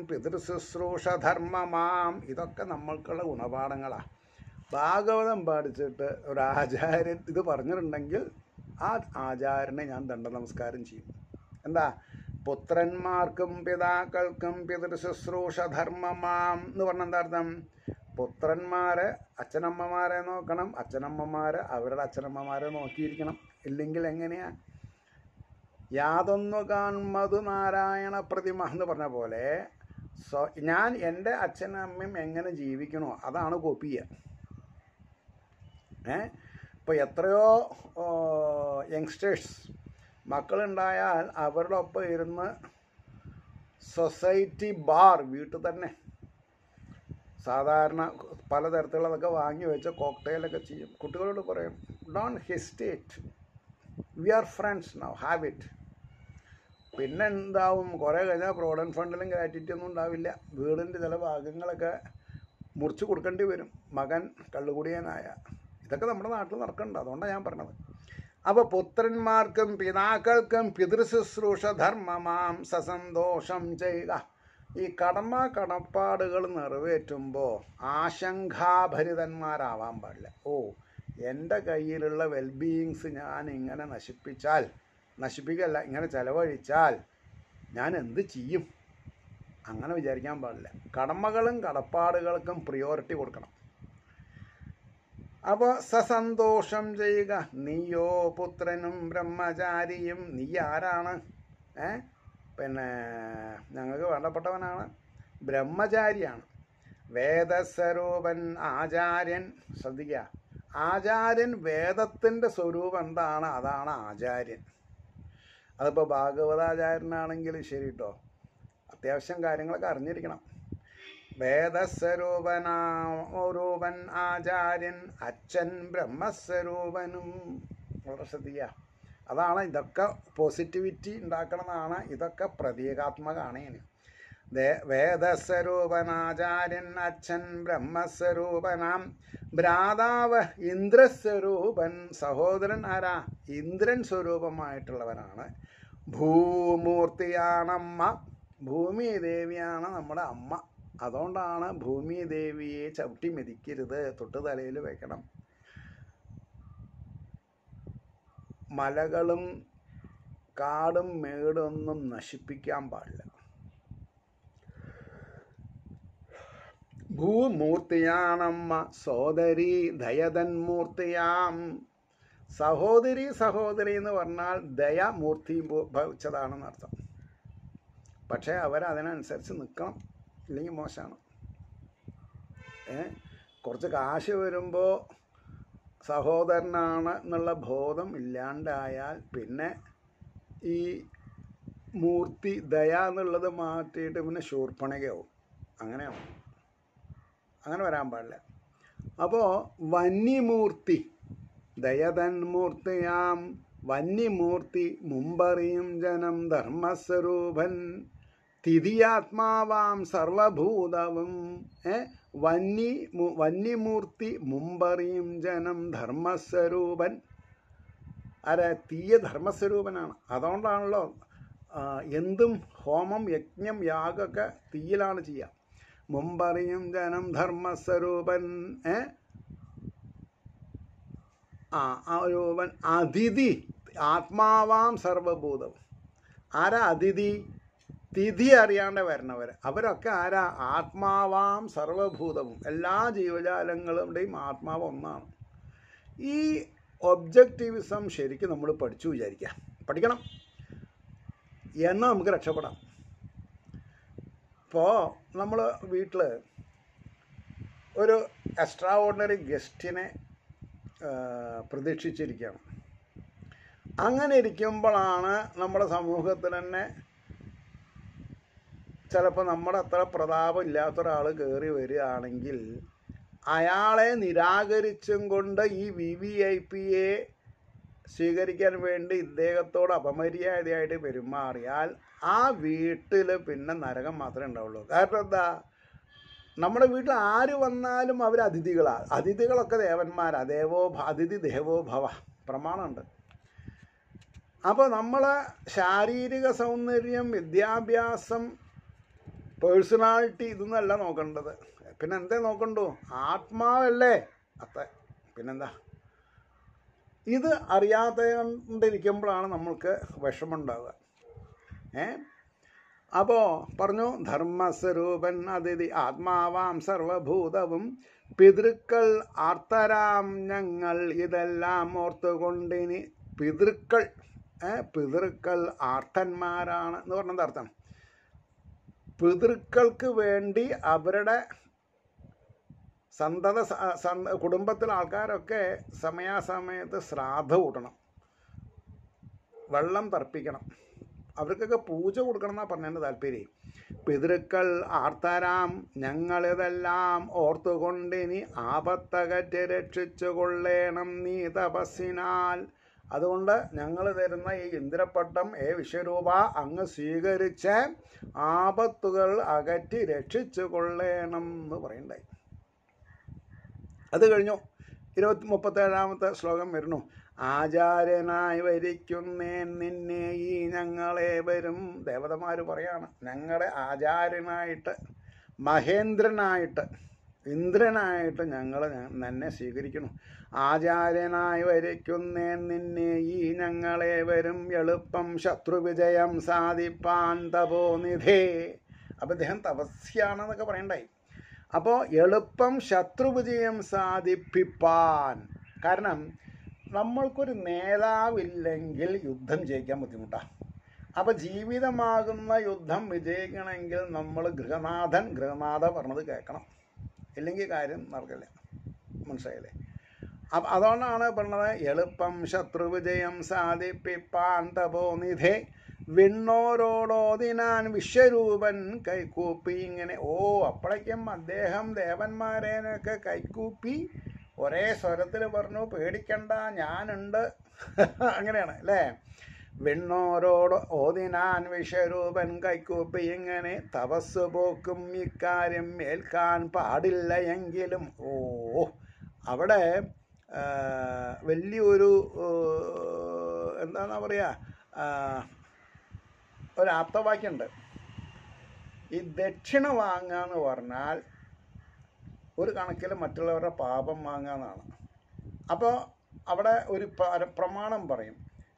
പിതൃശുശ്രൂഷധർമ്മമാം ഇതൊക്കെ നമ്മൾക്കുള്ള ഗുണപാഠങ്ങളാണ് ഭാഗവതം പഠിച്ചിട്ട് ഒരു ആചാര്യൻ ഇത് പറഞ്ഞിട്ടുണ്ടെങ്കിൽ ആ ആചാര്യനെ ഞാൻ ദണ്ഡ നമസ്കാരം ചെയ്യും എന്താ പുത്രന്മാർക്കും പിതാക്കൾക്കും പിതൃശുശ്രൂഷധർമ്മമാം എന്ന് പറഞ്ഞ എന്താ അർത്ഥം പുത്രന്മാരെ അച്ഛനമ്മമാരെ നോക്കണം അച്ഛനമ്മമാരെ അവരുടെ അച്ഛനമ്മമാരെ നോക്കിയിരിക്കണം ഇല്ലെങ്കിൽ എങ്ങനെയാ യാതൊന്നു കാൺമതു നാരായണ പ്രതിമ എന്ന് പറഞ്ഞ പോലെ സ്വ ഞാൻ എൻ്റെ അച്ഛനും അമ്മയും എങ്ങനെ ജീവിക്കണോ അതാണ് കോപ്പി ചെയ്യുക ഏ ഇപ്പോൾ എത്രയോ യങ്സ്റ്റേഴ്സ് മക്കളുണ്ടായാൽ അവരുടെ ഒപ്പം ഇരുന്ന് സൊസൈറ്റി ബാർ വീട്ടിൽ തന്നെ സാധാരണ പലതരത്തിലുള്ളതൊക്കെ വാങ്ങി വെച്ച് കോക്ടെയിലൊക്കെ ചെയ്യും കുട്ടികളോട് പറയും don't hesitate we are friends now have it പിന്നെ എന്താവും കുറേ കഴിഞ്ഞാൽ പ്രോവിഡൻറ്റ് ഫണ്ടിലും ഗ്രാറ്റിറ്റി ഒന്നും ഉണ്ടാവില്ല വീടിൻ്റെ ചില ഭാഗങ്ങളൊക്കെ മുറിച്ച് കൊടുക്കേണ്ടി വരും മകൻ കള്ളുകുടിയനായ ഇതൊക്കെ നമ്മുടെ നാട്ടിൽ നടക്കുന്നുണ്ട് അതുകൊണ്ടാണ് ഞാൻ പറഞ്ഞത് അപ്പോൾ പുത്രന്മാർക്കും പിതാക്കൾക്കും പിതൃശുശ്രൂഷ ധർമ്മമാം സസന്തോഷം ചെയ്യുക ഈ കടമ കടപ്പാടുകൾ നിറവേറ്റുമ്പോൾ ആശങ്കാഭരിതന്മാരാവാൻ പാടില്ല ഓ എൻ്റെ കയ്യിലുള്ള വെൽബീയിങ്സ് ഞാൻ ഇങ്ങനെ നശിപ്പിച്ചാൽ നശിപ്പിക്കല്ല ഇങ്ങനെ ചെലവഴിച്ചാൽ ഞാൻ എന്ത് ചെയ്യും അങ്ങനെ വിചാരിക്കാൻ പാടില്ല കടമകളും കടപ്പാടുകൾക്കും പ്രിയോറിറ്റി കൊടുക്കണം അപ്പോൾ സസന്തോഷം ചെയ്യുക നീയോ പുത്രനും ബ്രഹ്മചാരിയും നീ ആരാണ് ഏ പിന്നെ ഞങ്ങൾക്ക് വേണ്ടപ്പെട്ടവനാണ് ബ്രഹ്മചാരിയാണ് വേദസ്വരൂപൻ ആചാര്യൻ ശ്രദ്ധിക്കുക ആചാര്യൻ വേദത്തിൻ്റെ സ്വരൂപം എന്താണ് അതാണ് ആചാര്യൻ അതിപ്പോൾ ഭാഗവതാചാര്യനാണെങ്കിലും ശരി കേട്ടോ അത്യാവശ്യം കാര്യങ്ങളൊക്കെ അറിഞ്ഞിരിക്കണം വേദസ്വരൂപനാരൂപൻ ആചാര്യൻ അച്ഛൻ ബ്രഹ്മസ്വരൂപനും വളരെ ശ്രദ്ധിക്കുക അതാണ് ഇതൊക്കെ പോസിറ്റിവിറ്റി ഉണ്ടാക്കണമെന്നാണ് ഇതൊക്കെ പ്രതീകാത്മകമാണ് ഇനി വേദസ്വരൂപനാചാര്യൻ അച്ഛൻ ബ്രഹ്മസ്വരൂപനാം ഭ്രാതാവ് ഇന്ദ്രസ്വരൂപൻ സഹോദരൻ ആരാ ഇന്ദ്രൻ സ്വരൂപമായിട്ടുള്ളവനാണ് ഭൂമൂർത്തിയാണമ്മ ഭൂമി ദേവിയാണ് നമ്മുടെ അമ്മ അതുകൊണ്ടാണ് ഭൂമി ദേവിയെ ചവിട്ടി മെതിക്കരുത് തൊട്ട് തലയിൽ വെക്കണം മലകളും കാടും മേടൊന്നും നശിപ്പിക്കാൻ പാടില്ല ഭൂമൂർത്തിയാണമ്മ സോദരി ദയതന്മൂർത്തിയാം സഹോദരി സഹോദരി എന്ന് പറഞ്ഞാൽ ദയമൂർത്തി ഭവിച്ചതാണെന്ന് അർത്ഥം പക്ഷേ അവരതിനനുസരിച്ച് നിൽക്കണം ഇല്ലെങ്കിൽ മോശമാണ് ഏ കുറച്ച് കാശ് വരുമ്പോൾ സഹോദരനാണ് എന്നുള്ള ബോധം ഇല്ലാണ്ടായാൽ പിന്നെ ഈ മൂർത്തി ദയ എന്നുള്ളത് മാറ്റിയിട്ട് പിന്നെ ശൂർപ്പണകയാവും അങ്ങനെയാവും അങ്ങനെ വരാൻ പാടില്ല അപ്പോൾ വന്യമൂർത്തി ദയതന്മൂർത്തിയാം വന്യമൂർത്തി മുമ്പറിയും ജനം ധർമ്മസ്വരൂപൻ തിഥിയാത്മാവാം സർവഭൂതവും ഏ വന്നി മു- വന്യമൂർത്തി മുമ്പറിയും ജനം ധർമ്മസ്വരൂപൻ ആരെ തീയ ധർമ്മസ്വരൂപനാണ് അതുകൊണ്ടാണല്ലോ ആ, എന്തും ഹോമം യജ്ഞം യാഗമൊക്കെ തീയിലാണ് ചെയ്യുക മുമ്പറിയും ജനം ധർമ്മസ്വരൂപൻ ഏ ആ ആ രൂപൻ അതിഥി ആത്മാവാം സർവഭൂതം ആരാ അതിഥി തിഥി അറിയാണ്ട് വരണവർ അവരൊക്കെ ആരാ ആത്മാവാം സർവഭൂതവും എല്ലാ ജീവജാലങ്ങളുടെയും ആത്മാവ് ഒന്നാണ് ഈ ഒബ്ജക്റ്റിവിസം ശരിക്കും നമ്മൾ പഠിച്ചു വിചാരിക്കുക പഠിക്കണം എന്നാൽ നമുക്ക് രക്ഷപ്പെടാം ഇപ്പോൾ നമ്മൾ വീട്ടിൽ ഒരു എക്സ്ട്രാ ഓർഡിനറി ഗസ്റ്റിനെ പ്രതീക്ഷിച്ചിരിക്കുകയാണ് അങ്ങനെ ഇരിക്കുമ്പോഴാണ് നമ്മുടെ സമൂഹത്തിൽ തന്നെ ചിലപ്പോൾ നമ്മുടെ അത്ര പ്രതാപം ഇല്ലാത്ത ഒരാൾ കയറി വരികയാണെങ്കിൽ അയാളെ നിരാകരിച്ചും കൊണ്ട് ഈ വി വി ഐ പിയെ സ്വീകരിക്കാൻ വേണ്ടി ഇദ്ദേഹത്തോട് അപമര്യാദയായിട്ട് പെരുമാറിയാൽ ആ വീട്ടിൽ പിന്നെ നരകം മാത്രമേ ഉണ്ടാവുള്ളൂ കാരണം എന്താ നമ്മുടെ വീട്ടിൽ ആര് വന്നാലും അവർ അതിഥികളാണ് അതിഥികളൊക്കെ ദേവന്മാരാ ദേവോ ഭ- അതിഥി ദേവോ ഭവ പ്രമാണമുണ്ട് അപ്പോൾ നമ്മൾ ശാരീരിക സൗന്ദര്യം വിദ്യാഭ്യാസം പേഴ്സണാലിറ്റി ഇതൊന്നല്ല നോക്കേണ്ടത് പിന്നെ എന്തേ നോക്കണ്ടു ആത്മാവല്ലേ അത്ത പിന്നെന്താ ഇത് അറിയാതെ കൊണ്ടിരിക്കുമ്പോഴാണ് നമ്മൾക്ക് വിഷമമുണ്ടാവുക ഏ അപ്പോൾ പറഞ്ഞു ധർമ്മസ്വരൂപൻ അതിഥി ആത്മാവാം സർവഭൂതവും പിതൃക്കൾ ആർത്തരാം ഞങ്ങൾ ഇതെല്ലാം ഓർത്തുകൊണ്ടിനി പിതൃക്കൾ ഏ പിതൃക്കൾ ആർത്തന്മാരാണ് എന്ന് പറഞ്ഞത് അർത്ഥം പിതൃക്കൾക്ക് വേണ്ടി അവരുടെ സന്തത സ- സന്ത കുടുംബത്തിലെ ആൾക്കാരൊക്കെ സമയാസമയത്ത് ശ്രാദ്ധ കൂട്ടണം വെള്ളം തർപ്പിക്കണം അവർക്കൊക്കെ പൂജ കൊടുക്കണം എന്നാണ് പറഞ്ഞതിൻ്റെ താല്പര്യം പിതൃക്കൾ ആർത്തരാം ഞങ്ങളിതെല്ലാം ഓർത്തുകൊണ്ടിനി ആപത്തകറ്റ് രക്ഷിച്ചു കൊള്ളേണം നീ തപസ്സിനാൽ അതുകൊണ്ട് ഞങ്ങൾ തരുന്ന ഈ ഇന്ദ്രപ്പട്ടം ഏ വിശ്വരൂപ അങ്ങ് സ്വീകരിച്ച് ആപത്തുകൾ അകറ്റി രക്ഷിച്ചു കൊള്ളേണം എന്ന് പറയണ്ടായി അത് കഴിഞ്ഞു ഇരുപത്തി മുപ്പത്തേഴാമത്തെ ശ്ലോകം വരുന്നു ആചാര്യനായി വരിക്കുന്നേൻ നിന്നെ ഈ ഞങ്ങളെ വരും ദേവതമാർ പറയാണ് ഞങ്ങളെ ആചാര്യനായിട്ട് മഹേന്ദ്രനായിട്ട് ഇന്ദ്രനായിട്ട് ഞങ്ങൾ തന്നെ സ്വീകരിക്കണം ആചാര്യനായി വരയ്ക്കുന്നേൻ നിന്നെ ഈ ഞങ്ങളെ വരും എളുപ്പം ശത്രുവിജയം സാധിപ്പാൻ തപോനിധേ അപ്പം ഇദ്ദേഹം തപസ്യാണെന്നൊക്കെ പറയണ്ടായി അപ്പോൾ എളുപ്പം ശത്രുവിജയം സാധിപ്പിപ്പാൻ കാരണം നമ്മൾക്കൊരു നേതാവില്ലെങ്കിൽ യുദ്ധം ജയിക്കാൻ ബുദ്ധിമുട്ടാണ് അപ്പോൾ ജീവിതമാകുന്ന യുദ്ധം വിജയിക്കണമെങ്കിൽ നമ്മൾ ഗൃഹനാഥൻ ഗൃഹനാഥ പറഞ്ഞത് കേൾക്കണം ഇല്ലെങ്കിൽ കാര്യം നടക്കില്ല മനസ്സിലായില്ലേ അപ്പം അതുകൊണ്ടാണ് പറഞ്ഞത് എളുപ്പം ശത്രുവിജയം സാധിപ്പിപ്പാൻ തപോനിധേ വിണ്ണോരോടോതിനാൻ വിശ്വരൂപൻ കൈകൂപ്പി ഇങ്ങനെ ഓ അപ്പോഴേക്കും അദ്ദേഹം ദേവന്മാരേനൊക്കെ കൈകൂപ്പി ഒരേ സ്വരത്തിൽ പറഞ്ഞു പേടിക്കണ്ട ഞാനുണ്ട് അങ്ങനെയാണ് അല്ലേ വിണ്ണോരോട് ഓതിനാൻ വിശ്വരൂപൻ കൈക്കൂപ്പി ഇങ്ങനെ തപസ് പോക്കും ഇക്കാര്യം ഏൽക്കാൻ പാടില്ല എങ്കിലും ഓ അവിടെ ആ, വലിയൊരു ആ, എന്താണെന്നാ പറയുക ആ, ഒരു ആപ്തവാക്യമുണ്ട് ഈ ദക്ഷിണ വാങ്ങുക എന്ന് പറഞ്ഞാൽ ഒരു കണക്കിൽ മറ്റുള്ളവരുടെ പാപം വാങ്ങുക എന്നാണ് അപ്പോൾ അവിടെ ഒരു പ- പ്രമാണം പറയും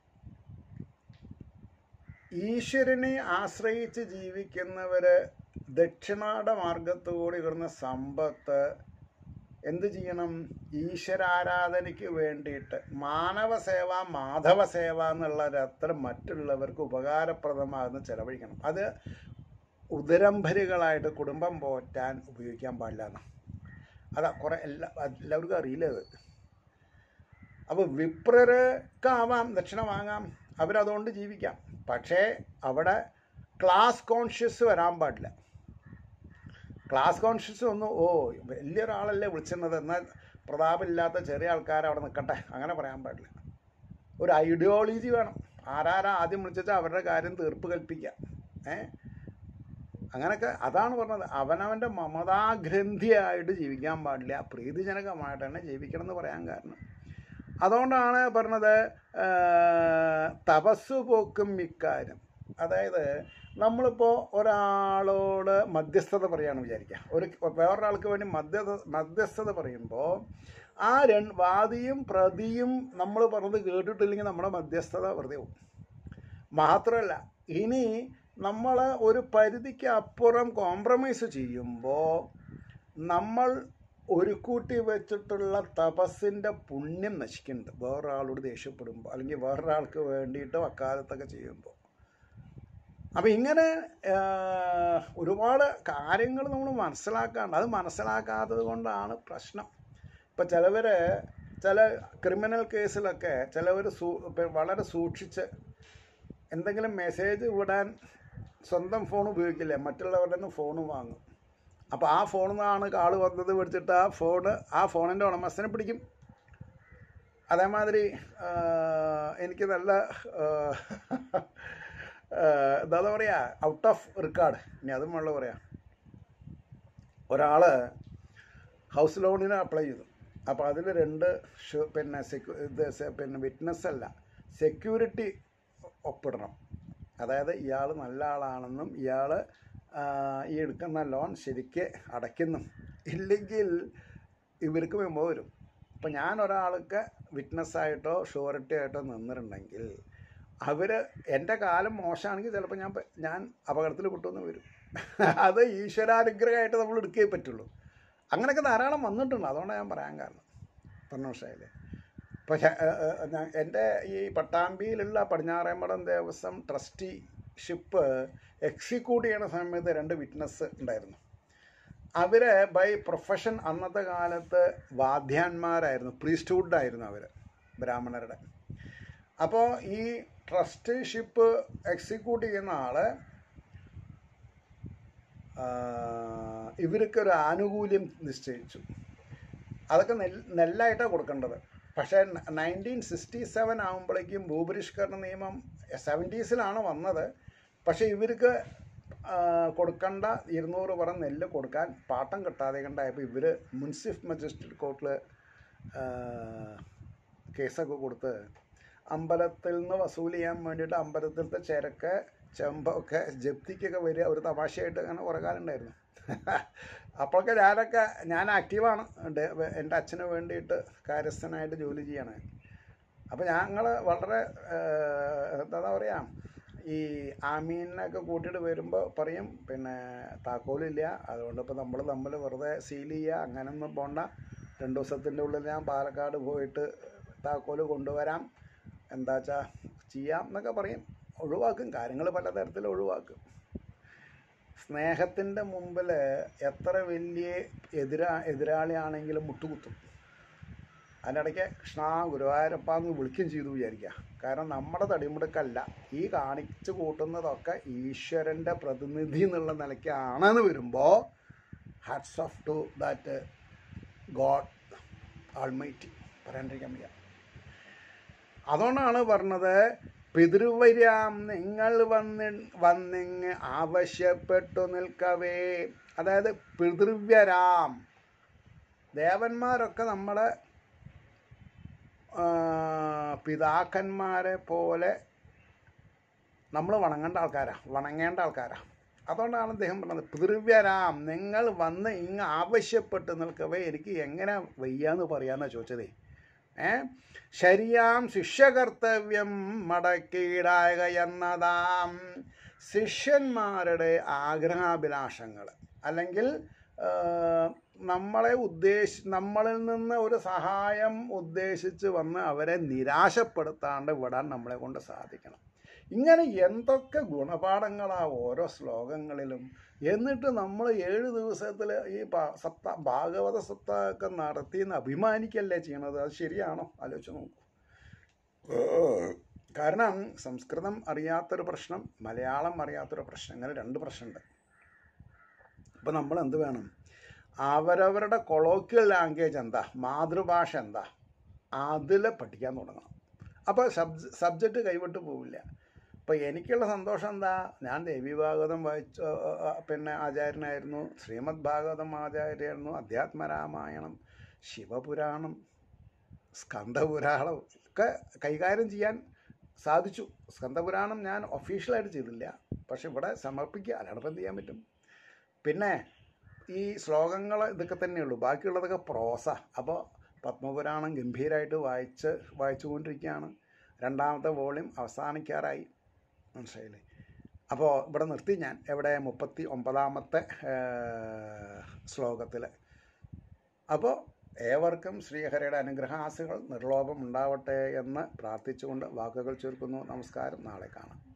ഈശ്വരനെ ആശ്രയിച്ച് ജീവിക്കുന്നവർ ദക്ഷിണാട മാർഗത്തുകൂടി കിടന്ന സമ്പത്ത് എന്ത് ചെയ്യണം ഈശ്വരാരാധനയ്ക്ക് വേണ്ടിയിട്ട് മാനവ സേവ മാധവ സേവ എന്നുള്ളൊരത്ര മറ്റുള്ളവർക്ക് ഉപകാരപ്രദമാകുന്ന ചെലവഴിക്കണം അത് ഉദരംഭരികളായിട്ട് കുടുംബം പോറ്റാൻ ഉപയോഗിക്കാൻ പാടില്ല എന്ന് അതാ കുറേ എല്ലാ എല്ലാവർക്കും അറിയില്ല അത് അപ്പോൾ വിപ്രർക്കാവാം ദക്ഷിണ വാങ്ങാം അവരതുകൊണ്ട് ജീവിക്കാം പക്ഷേ അവിടെ ക്ലാസ് കോൺഷ്യസ് വരാൻ പാടില്ല ക്ലാസ് കോൺഷ്യസ് ഒന്നും ഓ വലിയൊരാളല്ലേ വിളിച്ചിരുന്നത് എന്നാൽ പ്രതാപമില്ലാത്ത ചെറിയ ആൾക്കാർ അവിടെ നിൽക്കട്ടെ അങ്ങനെ പറയാൻ പാടില്ല ഒരു ഐഡിയോളജി വേണം ആരാരാ ആദ്യം വിളിച്ചാൽ അവരുടെ കാര്യം തീർപ്പ് കൽപ്പിക്കാം ഏ അങ്ങനൊക്കെ അതാണ് പറഞ്ഞത് അവനവൻ്റെ മമതാഗ്രന്ഥിയായിട്ട് ജീവിക്കാൻ പാടില്ല പ്രീതിജനകമായിട്ട് തന്നെ ജീവിക്കണം എന്ന് പറയാൻ കാരണം അതുകൊണ്ടാണ് പറഞ്ഞത് ആ, തപസ്സു പോക്കും ഇക്കാര്യം അതായത് നമ്മളിപ്പോൾ ഒരാളോട് മധ്യസ്ഥത പറയുകയാണെന്ന് വിചാരിക്കുക ഒരു വേറൊരാൾക്ക് വേണ്ടി മധ്യ മധ്യസ്ഥത പറയുമ്പോൾ ആ രണ്ട് വാദിയും പ്രതിയും നമ്മൾ പറഞ്ഞത് കേട്ടിട്ടില്ലെങ്കിൽ നമ്മുടെ മധ്യസ്ഥത വെറുതെ പോകും മാത്രമല്ല ഇനി നമ്മൾ ഒരു പരിധിക്ക് അപ്പുറം കോംപ്രമൈസ് ചെയ്യുമ്പോൾ നമ്മൾ ഒരു കൂട്ടി വെച്ചിട്ടുള്ള തപസ്സിൻ്റെ പുണ്യം നശിക്കുന്നുണ്ട് വേറൊരാളോട് ദേഷ്യപ്പെടുമ്പോൾ അല്ലെങ്കിൽ വേറൊരാൾക്ക് വേണ്ടിയിട്ട് വക്കാലത്തൊക്കെ ചെയ്യുമ്പോൾ അപ്പം ഇങ്ങനെ ആ, ഒരുപാട് കാര്യങ്ങൾ നമ്മൾ മനസ്സിലാക്കാണ്ട് അത് മനസ്സിലാക്കാത്തത് കൊണ്ടാണ് പ്രശ്നം ഇപ്പം ചിലവർ ചില ക്രിമിനൽ കേസിലൊക്കെ ചിലവർ സൂ ഇപ്പം വളരെ സൂക്ഷിച്ച് എന്തെങ്കിലും മെസ്സേജ് വിടാൻ സ്വന്തം ഫോൺ ഉപയോഗിക്കില്ല മറ്റുള്ളവരുടെ നിന്ന് ഫോൺ വാങ്ങും അപ്പോൾ ആ ഫോണിൽ നിന്നാണ് കാള് വന്നത് പിടിച്ചിട്ട് ആ ഫോണ് ആ ഫോണിൻ്റെ ഉടമസ്ഥനെ പിടിക്കും അതേമാതിരി ആ, എനിക്ക് നല്ല ആ, ആ, എന്താ പറയുക ഔട്ട് ഓഫ് റെക്കോർഡ് ഇനി അതും വേണ്ട പറയാം ഒരാൾ ഹൗസ് ലോണിന് അപ്ലൈ ചെയ്തു അപ്പോൾ അതിൽ രണ്ട് ഷു- പിന്നെ സെക്യൂ ഇത് സെ- പിന്നെ വിറ്റ്നസ് അല്ല സെക്യൂരിറ്റി ഒപ്പിടണം അതായത് ഇയാൾ നല്ല ആളാണെന്നും ഇയാൾ ഈ എടുക്കുന്ന ലോൺ ശരിക്ക് അടയ്ക്കുന്നു ഇല്ലെങ്കിൽ ഇവർക്ക് മെമ്പോ വരും ഇപ്പം ഞാൻ ഒരാൾക്ക് വിറ്റ്നസ്സായിട്ടോ ഷുവറിറ്റി ആയിട്ടോ നിന്നിട്ടുണ്ടെങ്കിൽ അവർ എൻ്റെ കാലം മോശമാണെങ്കിൽ ചിലപ്പോൾ ഞാൻ പ- ഞാൻ അപകടത്തിൽ പെട്ടുവെന്ന് വരും അത് ഈശ്വരാനുഗ്രഹമായിട്ട് നമ്മൾ എടുക്കുകയേ പറ്റുള്ളൂ അങ്ങനെയൊക്കെ ധാരാളം വന്നിട്ടുണ്ട് അതുകൊണ്ടാണ് ഞാൻ പറയാൻ കാരണം പറഞ്ഞ വർഷമായില്ലേ പക്ഷേ എൻ്റെ ഈ പട്ടാമ്പിയിലുള്ള പടിഞ്ഞാറേമടം ദേവസ്വം ട്രസ്റ്റിഷിപ്പ് എക്സിക്യൂട്ട് ചെയ്യണ സമയത്ത് രണ്ട് വിറ്റ്നസ് ഉണ്ടായിരുന്നു അവർ ബൈ പ്രൊഫഷൻ അന്നത്തെ കാലത്ത് വാദ്യാന്മാരായിരുന്നു പ്രീസ്റ്റ്ഹുഡായിരുന്നു അവർ ബ്രാഹ്മണരുടെ അപ്പോൾ ഈ ട്രസ്റ്റിഷിപ്പ് എക്സിക്യൂട്ട് ചെയ്യുന്ന ആള് ആ, ഇവർക്കൊരു ആനുകൂല്യം നിശ്ചയിച്ചു അതൊക്കെ നെൽ നെല്ലായിട്ടാണ് കൊടുക്കേണ്ടത് പക്ഷേ നയൻറ്റീൻ സിക്സ്റ്റി സെവൻ ആകുമ്പോഴേക്കും ഭൂപരിഷ്കരണ നിയമം സെവൻറ്റീസിലാണ് വന്നത് പക്ഷേ ഇവർക്ക് ആ, കൊടുക്കേണ്ട ഇരുന്നൂറ് പറ നെല്ല് കൊടുക്കാൻ പാട്ടം കിട്ടാതെ കണ്ടായപ്പോൾ ഇവർ മുൻസിഫ് മജിസ്ട്രേറ്റ് കോർട്ടിൽ കേസൊക്കെ കൊടുത്ത് അമ്പലത്തിൽ നിന്ന് വസൂൽ ചെയ്യാൻ വേണ്ടിയിട്ട് അമ്പലത്തിലത്തെ ചരക്ക് ചെമ്പൊക്കെ ജപ്തിക്കൊക്കെ വരിക ഒരു തമാശയായിട്ട് അങ്ങനെ കുറേ കാലം ഉണ്ടായിരുന്നു അപ്പോഴൊക്കെ ഞാനൊക്കെ ഞാൻ ആക്റ്റീവാണ് ഡേ- എൻ്റെ അച്ഛന് വേണ്ടിയിട്ട് കാര്യസ്ഥനായിട്ട് ജോലി ചെയ്യാണ് അപ്പോൾ ഞങ്ങൾ വളരെ ഏഹ്, എന്താ പറയുക ഈ ആമീനൊക്കെ കൂട്ടിയിട്ട് വരുമ്പോൾ പറയും പിന്നെ താക്കോലില്ല അതുകൊണ്ട് ഇപ്പോൾ നമ്മൾ തമ്മിൽ വെറുതെ സീൽ ചെയ്യുക അങ്ങനെയൊന്നും പോണ്ട രണ്ട് ദിവസത്തിൻ്റെ ഉള്ളിൽ ഞാൻ പാലക്കാട് പോയിട്ട് താക്കോല് കൊണ്ടുവരാം എന്താ വെച്ചാൽ ചെയ്യാം എന്നൊക്കെ പറയും ഒഴിവാക്കും കാര്യങ്ങൾ പലതരത്തിൽ ഒഴിവാക്കും സ്നേഹത്തിൻ്റെ മുമ്പിൽ എത്ര വലിയ എതിരാ എതിരാളിയാണെങ്കിലും മുട്ടുകുത്തും അതിനിടയ്ക്ക് കൃഷ്ണ ഗുരുവായൂരപ്പ എന്ന് വിളിക്കുകയും ചെയ്തു വിചാരിക്കുക കാരണം നമ്മുടെ തടിമുടുക്കല്ല ഈ കാണിച്ചു കൂട്ടുന്നതൊക്കെ ഈശ്വരൻ്റെ പ്രതിനിധി എന്നുള്ള നിലയ്ക്കാണെന്ന് വരുമ്പോൾ hats off to that God almighty പറയാണ്ടിരിക്കാൻ വയ്യ അതുകൊണ്ടാണ് പറഞ്ഞത് പിതൃവര്യാം നിങ്ങൾ വന്ന് വന്നിങ് ആവശ്യപ്പെട്ടു നിൽക്കവേ അതായത് പിതൃവ്യരാം ദേവന്മാരൊക്കെ നമ്മളെ ആ, പിതാക്കന്മാരെ പോലെ നമ്മൾ വണങ്ങേണ്ട ആൾക്കാരാ വണങ്ങേണ്ട ആൾക്കാരാ അതുകൊണ്ടാണ് അദ്ദേഹം പറഞ്ഞത് പിതൃവ്യരാം നിങ്ങൾ വന്ന് ഇങ്ങ് ആവശ്യപ്പെട്ട് നിൽക്കവേ എനിക്ക് എങ്ങനെ വയ്യാന്ന് പറയാന്നാ ചോദിച്ചതേ ഏ ശരിയാം ശിഷ്യകർത്തവ്യം മടക്കിയിടായക എന്നതാം ശിഷ്യന്മാരുടെ ആഗ്രഹാഭിലാഷങ്ങൾ അല്ലെങ്കിൽ ആ, നമ്മളെ ഉദ്ദേശി നമ്മളിൽ നിന്ന് ഒരു സഹായം ഉദ്ദേശിച്ച് വന്ന് അവരെ നിരാശപ്പെടുത്താണ്ട് വിടാൻ നമ്മളെ കൊണ്ട് സാധിക്കണം ഇങ്ങനെ എന്തൊക്കെ ഗുണപാഠങ്ങളാ ഓരോ ശ്ലോകങ്ങളിലും എന്നിട്ട് നമ്മൾ ഏഴ് ദിവസത്തിൽ ഈ പ- സപ്ത ഭാഗവത സപ്താഹമൊക്കെ നടത്തി എന്ന് അഭിമാനിക്കല്ലേ ചെയ്യണത് അത് ശരിയാണോ ആലോചിച്ച് നോക്കൂ കാരണം സംസ്കൃതം അറിയാത്തൊരു പ്രശ്നം മലയാളം അറിയാത്തൊരു പ്രശ്നം അങ്ങനെ രണ്ട് പ്രശ്നമുണ്ട് അപ്പോൾ നമ്മൾ എന്ത് വേണം അവരവരുടെ കൊളോക്കിയൽ ലാംഗ്വേജ് എന്താ മാതൃഭാഷ എന്താ അതിൽ പഠിക്കാൻ തുടങ്ങണം അപ്പോൾ സബ്ജ സബ്ജക്റ്റ് കൈവിട്ട് പോവില്ല അപ്പോൾ എനിക്കുള്ള സന്തോഷം എന്താ ഞാൻ ദേവി ഭാഗവതം വായിച്ച ആ, ആ, പിന്നെ ആചാര്യനായിരുന്നു ശ്രീമദ് ഭാഗവതം ആചാര്യനായിരുന്നു അധ്യാത്മരാമായണം ശിവപുരാണം സ്കന്ദപുരാണം ഒക്കെ കൈകാര്യം ചെയ്യാൻ സാധിച്ചു സ്കന്ദപുരാണം ഞാൻ ഒഫീഷ്യലായിട്ട് ചെയ്തില്ല പക്ഷെ ഇവിടെ സമർപ്പിക്കുക അല്ലാതെ ഇപ്പം എന്ത് ചെയ്യാൻ പറ്റും പിന്നെ ഈ ശ്ലോകങ്ങൾ ഇതൊക്കെ തന്നെയുള്ളൂ ബാക്കിയുള്ളതൊക്കെ പ്രോസ അപ്പോൾ പത്മപുരാണം ഗംഭീരമായിട്ട് വായിച്ച് വായിച്ചുകൊണ്ടിരിക്കുകയാണ് രണ്ടാമത്തെ വോളിയം അവസാനിക്കാറായി മനസ്സിലായില്ലേ അപ്പോൾ ഇവിടെ നിർത്തി ഞാൻ എവിടെ മുപ്പത്തി ഒമ്പതാമത്തെ ശ്ലോകത്തിൽ അപ്പോൾ ഏവർക്കും ശ്രീഹരിയുടെ അനുഗ്രഹാസികൾ നിർലോഭം ഉണ്ടാവട്ടെ എന്ന് പ്രാർത്ഥിച്ചുകൊണ്ട് വാക്കുകൾ ചുരുക്കുന്നു നമസ്കാരം നാളെ കാണാം